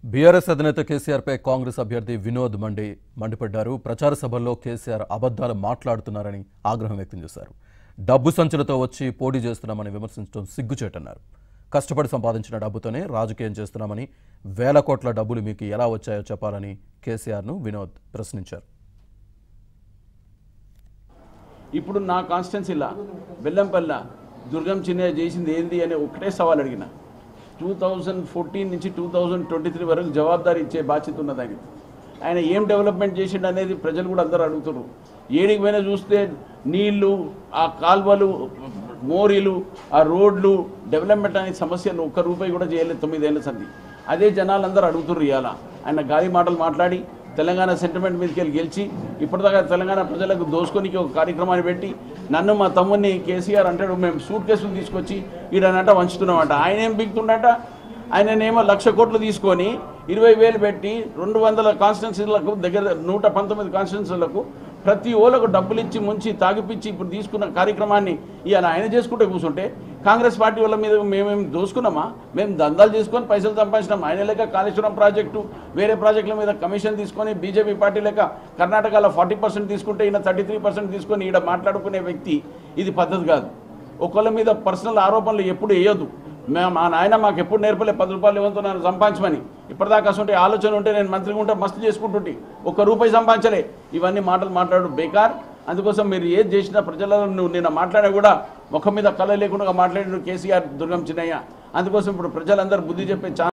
BRS అధినేత కేసీఆర్పై కాంగ్రెస్ అభ్యర్థి వినోద్ మండి మండిపడ్డారు ప్రచార సభల్లో కేసీఆర్ అబద్ధాలు మాట్లాడుతున్నారని ఆగ్రహం వ్యక్తం చేశారు డబ్బు సంచులతో వచ్చి పోటీ చేస్తున్నామని విమర్శించడం సిగ్గుచేటన్నారు కష్టపడి సంపాదించిన డబ్బుతోనే రాజకీయం చేస్తున్నామని వేల కోట్ల డబ్బులు మీకు ఎలా వచ్చాయో చెప్పాలని కేసీఆర్ను వినోద్ ప్రశ్నించారు ఇప్పుడు నా కాన్స్టిట్యున్సీలా బెల్లంపల్ల దుర్గం చిన్నయ్య చేసింది ఏంది అని ఒకటే సవాల్ అడిగిన టూ థౌజండ్ ఫోర్టీన్ నుంచి టూ థౌజండ్ ట్వంటీ త్రీ వరకు జవాబాదారీ ఇచ్చే బాధ్యత ఉన్నది ఆయనకి ఆయన ఏం డెవలప్మెంట్ చేసిండు అనేది ప్రజలు కూడా అందరూ అడుగుతున్నారు ఏడికి పోయినా చూస్తే నీళ్లు ఆ కాల్వలు మోరీలు ఆ రోడ్లు డెవలప్మెంట్ అనే సమస్యలు ఒక్క రూపాయి కూడా చేయలేదు తొమ్మిదేళ్ల సంది అదే జనాలు అందరూ అడుగుతున్నారు ఇవాళ ఆయన గాలి మాటలు మాట్లాడి తెలంగాణ సెంటిమెంట్ మీదకి వెళ్ళి గెలిచి ఇప్పటిదాకా తెలంగాణ ప్రజలకు దోసుకొనికి ఒక కార్యక్రమాన్ని పెట్టి నన్ను మా తమ్ముడిని కేసీఆర్ అంటాడు మేము సూట్ కేసులు తీసుకొచ్చి ఈడనంట వంచుతున్నామంట ఆయన ఏం బిగుతుండట ఆయననేమో లక్ష కోట్లు తీసుకొని ఇరవై వేలు పెట్టి రెండు వందల కాన్స్టిట్యున్సీలకు దగ్గర నూట పంతొమ్మిది కాన్స్టిట్యున్సీలకు ప్రతి ఓలకు డబ్బులు ఇచ్చి ముంచి తాగిపిచ్చి ఇప్పుడు తీసుకున్న కార్యక్రమాన్ని ఇవాళ ఆయన చేసుకుంటే కూర్చుంటే కాంగ్రెస్ పార్టీ వాళ్ళ మీద మేమేం దోసుకున్నామా మేము దందాలు చేసుకొని పైసలు సంపాదించినాం ఆయన లెక్క కాళేశ్వరం ప్రాజెక్టు వేరే ప్రాజెక్టుల మీద కమిషన్ తీసుకొని బీజేపీ పార్టీ లెక్క కర్ణాటకలో ఫార్టీ పర్సెంట్ తీసుకుంటే ఈయన థర్టీ త్రీ పర్సెంట్ తీసుకొని ఈడ మాట్లాడుకునే వ్యక్తి ఇది పద్ధతి కాదు ఒకళ్ళ మీద పర్సనల్ ఆరోపణలు ఎప్పుడు వేయొద్దు మేము మా నాయన మాకు ఎప్పుడు నేర్పలే పది రూపాయలు ఇవ్వంతో నన్ను సంపాదించమని ఇప్పటిదాకా అసలు ఆలోచన ఉంటే నేను మంత్రిగా ఉంటే మస్తు చేసుకుంటుంటే ఒక్క రూపాయి సంపాదించలే ఇవన్నీ మాటలు మాట్లాడు బేకార్ అందుకోసం మీరు ఏది చేసినా ప్రజలలో నువ్వు నిన్న మాట్లాడినా కూడా ముఖం మీద కళ లేకుండా మాట్లాడిన కేసీఆర్ దుర్గం చిన్నయ్య అందుకోసం ఇప్పుడు ప్రజలందరూ బుద్ధి చెప్పే ఛాన్స్